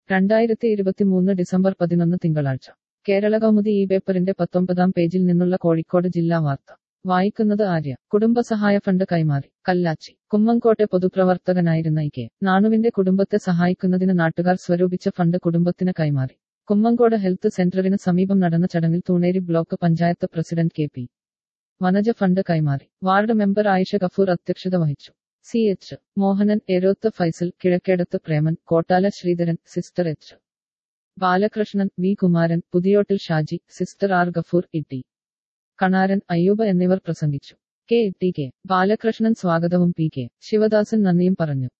രണ്ടായിരത്തി ഇരുപത്തിമൂന്ന് ഡിസംബർ പതിനൊന്ന് തിങ്കളാഴ്ച കേരള കൗമുദി ഈ പേപ്പറിന്റെ പത്തൊമ്പതാം പേജിൽ നിന്നുള്ള കോഴിക്കോട് ജില്ലാ വാർത്ത വായിക്കുന്നത് ആര്യ കുടുംബസഹായ ഫണ്ട് കൈമാറി കല്ലാച്ചി കുമ്മങ്കോട്ടെ പൊതുപ്രവർത്തകനായിരുന്ന ഇ കെ നാണുവിന്റെ കുടുംബത്തെ സഹായിക്കുന്നതിന് നാട്ടുകാർ സ്വരൂപിച്ച ഫണ്ട് കുടുംബത്തിന് കൈമാറി കുമ്മങ്കോട് ഹെൽത്ത് സെന്ററിന് സമീപം നടന്ന ചടങ്ങിൽ Thuneri block panchayat president K P Vanaja fund കൈമാറി വാർഡ് മെമ്പർ ആയിഷ ഗഫൂർ അധ്യക്ഷത വഹിച്ചു C H Mohanan Eroth Faisal Kizhakkedath Preman Kottala Sreedharan sister H Balakrishnan V Kumaran Puthiyottil Shaji sister R Gafoor Itty Kanaran Ayyuba എന്നിവർ പ്രസംഗിച്ചു കെ ടി കെ ബാലകൃഷ്ണൻ സ്വാഗതവും പി കെ ശിവദാസൻ നന്ദിയും പറഞ്ഞു